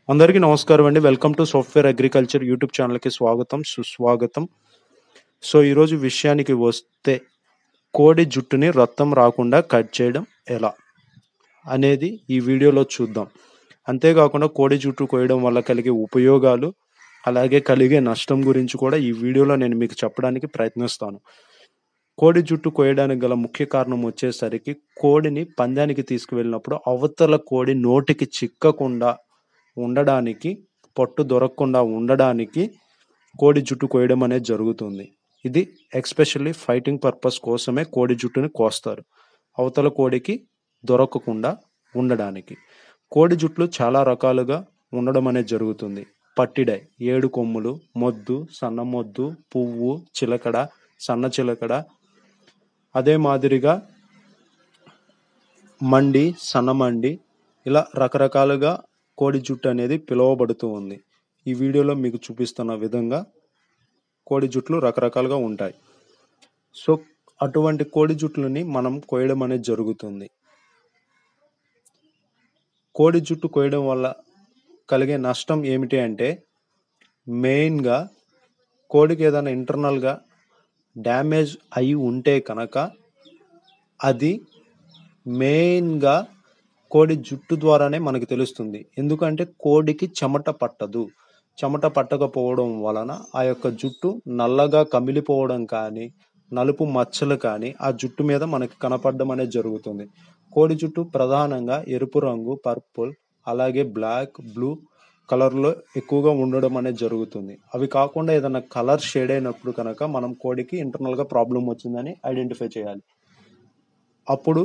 అందరికీ నమస్కారం అండి welcome to software agriculture YouTube ఛానల్కి స్వాగతం సుస్వాగతం సో ఈరోజు విషయానికి వస్తే కోడి జుట్టుని రక్తం రాకుండా కట్ చేయడం ఎలా అనేది ఈ వీడియోలో చూద్దాం అంతేకాకుండా కోడి జుట్టు కోయడం వల్ల కలిగే ఉపయోగాలు అలాగే కలిగే నష్టం గురించి కూడా ఈ వీడియోలో నేను మీకు చెప్పడానికి ప్రయత్నిస్తాను కోడి జుట్టు కోయడానికి గల ముఖ్య కారణం వచ్చేసరికి కోడిని పందానికి తీసుకువెళ్ళినప్పుడు అవతల కోడి నోటికి చిక్కకుండా ఉండడానికి పట్టు దొరకకుండా ఉండడానికి కోడి జుట్టు కోయడం అనేది జరుగుతుంది ఇది ఎక్స్పెషల్లీ ఫైటింగ్ పర్పస్ కోసమే కోడి జుట్టుని కోస్తారు అవతల కోడికి దొరకకుండా ఉండడానికి కోడి జుట్లు చాలా రకాలుగా ఉండడం అనేది జరుగుతుంది పట్టిడై ఏడు కొమ్ములు మొద్దు సన్న మొద్దు పువ్వు చిలకడ సన్న చిలకడ అదే మాదిరిగా మండి సన్నమండి ఇలా రకరకాలుగా కోడి జుట్టు అనేది పిలువబడుతూ ఉంది ఈ వీడియోలో మీకు చూపిస్తున్న విధంగా కోడి జుట్లు రకరకాలుగా ఉంటాయి సో అటువంటి కోడి జుట్లని మనం కోయడం అనేది జరుగుతుంది కోడి జుట్టు కోయడం వల్ల కలిగే నష్టం ఏమిటి అంటే మెయిన్గా కోడికి ఏదైనా ఇంటర్నల్గా డ్యామేజ్ అయి ఉంటే కనుక అది మెయిన్గా కోడి జుట్టు ద్వారానే మనకు తెలుస్తుంది ఎందుకంటే కోడికి చెమట పట్టదు చెమట పట్టకపోవడం వలన ఆ యొక్క జుట్టు నల్లగా కమిలిపోవడం కానీ నలుపు మచ్చలు కానీ ఆ జుట్టు మీద మనకి కనపడడం అనేది జరుగుతుంది కోడి జుట్టు ప్రధానంగా ఎరుపు రంగు పర్పుల్ అలాగే బ్లాక్ బ్లూ కలర్లో ఎక్కువగా ఉండడం అనేది జరుగుతుంది అవి కాకుండా ఏదైనా కలర్ షేడ్ అయినప్పుడు కనుక మనం కోడికి ఇంటర్నల్గా ప్రాబ్లం వచ్చిందని ఐడెంటిఫై చేయాలి అప్పుడు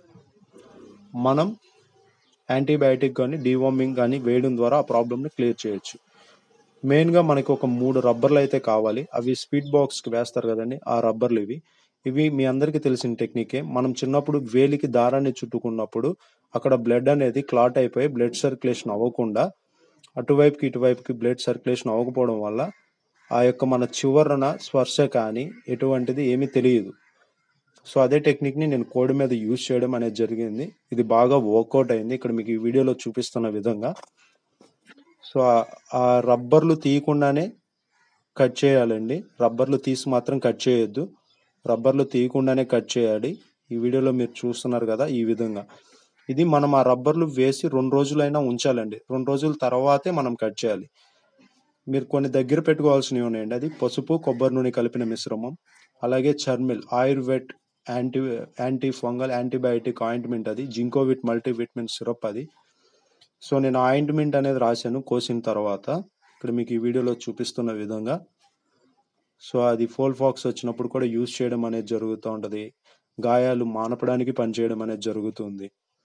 మనం యాంటీబయాటిక్ కానీ డీవార్మింగ్ కానీ వేయడం ద్వారా ఆ ప్రాబ్లమ్ని క్లియర్ చేయొచ్చు మెయిన్గా మనకి ఒక మూడు రబ్బర్లు అయితే కావాలి అవి స్పీడ్ బాక్స్కి వేస్తారు కదండి ఆ రబ్బర్లు ఇవి ఇవి మీ అందరికీ తెలిసిన టెక్నికే మనం చిన్నప్పుడు వేలికి దారాన్ని చుట్టుకున్నప్పుడు అక్కడ బ్లడ్ అనేది క్లాట్ అయిపోయి బ్లడ్ సర్క్యులేషన్ అవ్వకుండా అటువైపుకి ఇటువైపుకి బ్లడ్ సర్క్యులేషన్ అవ్వకపోవడం వల్ల ఆ యొక్క మన చివరన స్పర్శ కానీ ఎటువంటిది ఏమీ తెలియదు సో అదే టెక్నిక్ని నేను కోడి మీద యూజ్ చేయడం అనేది జరిగింది ఇది బాగా వర్కౌట్ అయింది ఇక్కడ మీకు ఈ వీడియోలో చూపిస్తున్న విధంగా సో ఆ- ఆ రబ్బర్లు తీయకుండానే కట్ చేయాలండి రబ్బర్లు తీసి మాత్రం కట్ చేయొద్దు రబ్బర్లు తీయకుండానే కట్ చేయాలి ఈ వీడియోలో మీరు చూస్తున్నారు కదా ఈ విధంగా ఇది మనం ఆ రబ్బర్లు వేసి రెండు రోజులైనా ఉంచాలండి రెండు రోజుల తర్వాతే మనం కట్ చేయాలి మీరు కొన్ని దగ్గర పెట్టుకోవాల్సినవి ఉన్నాయండి అది పసుపు కొబ్బరి నూనె కలిపిన మిశ్రమం అలాగే Charmil Ayurvet anti anti fungal antibiotic ointment అది జింకోవిట్ మల్టీవిటమిన్ సిరప్ అది సో నేను ఆయింట్మెంట్ అనేది రాశాను కోసిన తర్వాత ఇక్కడ మీకు ఈ వీడియోలో చూపిస్తున్న విధంగా సో అది ఫోల్ ఫాక్స్ వచ్చినప్పుడు కూడా యూజ్ చేయడం అనేది జరుగుతూ ఉంటుంది గాయాలు మానపడానికి పనిచేయడం అనేది జరుగుతుంది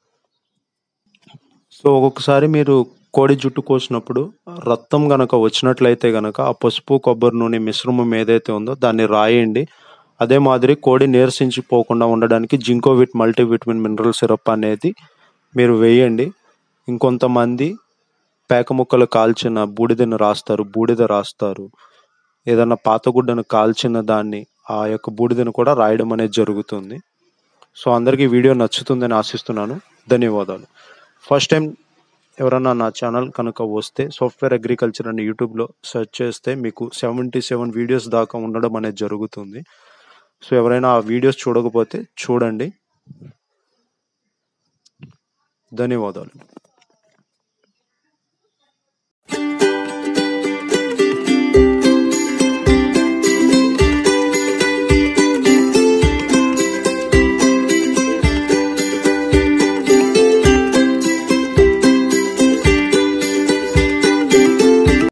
సో ఒక్కొక్కసారి మీరు కోడి జుట్టు కోసినప్పుడు రక్తం గనక వచ్చినట్లయితే గనక ఆ పసుపు కొబ్బరి నూనె మిశ్రమం ఏదైతే ఉందో దాన్ని రాయండి అదే మాదిరి కోడి నీరసించిపోకుండా ఉండడానికి జింకోవిట్ మల్టీవిటమిన్ మినరల్ సిరప్ అనేది మీరు వేయండి ఇంకొంతమంది పేక ముక్కలు కాల్చిన బూడిదను రాస్తారు బూడిద రాస్తారు ఏదన్నా పాతగుడ్డను కాల్చిన దాన్ని ఆ యొక్క బూడిదను కూడా రాయడం అనేది జరుగుతుంది సో అందరికీ ఈ వీడియో నచ్చుతుందని ఆశిస్తున్నాను ధన్యవాదాలు ఫస్ట్ టైం ఎవరన్నా నా ఛానల్ కనుక వస్తే సాఫ్ట్వేర్ అగ్రికల్చర్ అని యూట్యూబ్లో సెర్చ్ చేస్తే మీకు సెవెంటీ సెవెన్ వీడియోస్ దాకా ఉండడం అనేది జరుగుతుంది సో ఎవరైనా ఆ వీడియోస్ చూడకపోతే చూడండి ధన్యవాదాలు